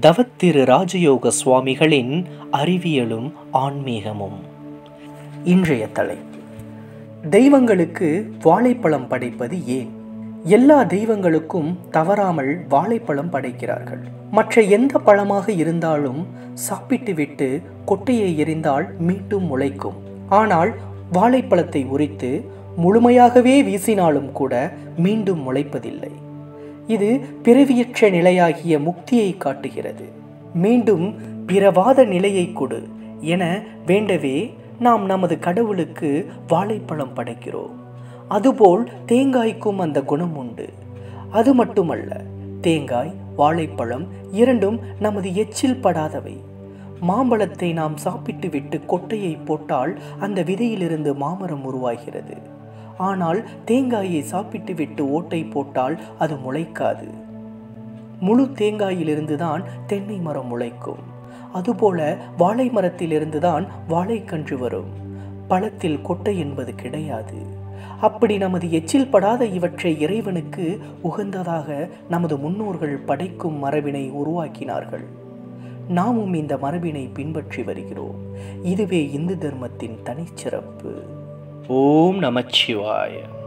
தவத்திரு ராஜயோக சுவாமிகளின் அறிவியலும் ஆன்மீகமும் இன்றைய தலைப்பு தெய்வங்களுக்கு வாழைப்பழம் படைப்பது ஏன் எல்லா தெய்வங்களுக்கும் தவறாமல் வாழைப்பழம் படைக்கிறார்கள் மற்ற எந்த பழமாக இருந்தாலும் சாப்பிட்டுவிட்டு கொட்டையை எறிந்தால் மீண்டும் முளைக்கும் ஆனால் வாழைப்பழத்தை உரித்து முழுமையாகவே வீசினாலும் கூட மீண்டும் முளைப்பதில்லை இது பிறவியற்ற நிலையாகிய முக்தியை காட்டுகிறது மீண்டும் பிறவாத நிலையை கொடு என வேண்டவே நாம் நமது கடவுளுக்கு வாழைப்பழம் படைக்கிறோம் அதுபோல் தேங்காய்க்கும் அந்த குணம் உண்டு அது மட்டுமல்ல தேங்காய் வாழைப்பழம் இரண்டும் நமது எச்சில் படாதவை மாம்பழத்தை நாம் சாப்பிட்டு விட்டு கொட்டையை போட்டால் அந்த விதையிலிருந்து மாமரம் உருவாகிறது ஆனால் தேங்காயை சாப்பிட்டு விட்டு ஓட்டை போட்டால் அது முளைக்காது முழு தேங்காயிலிருந்து தான் தென்னை மரம் முளைக்கும் அதுபோல வாழை மரத்திலிருந்து தான் வாழைக்கன்று வரும் பழத்தில் கொட்டை என்பது கிடையாது அப்படி நமது எச்சில் படாத இவற்றை இறைவனுக்கு உகந்ததாக நமது முன்னோர்கள் படைக்கும் மரபினை உருவாக்கினார்கள் நாமும் இந்த மரபினை பின்பற்றி வருகிறோம் இதுவே இந்து தர்மத்தின் தனிச்சிறப்பு ஓம் நமச்சிவாய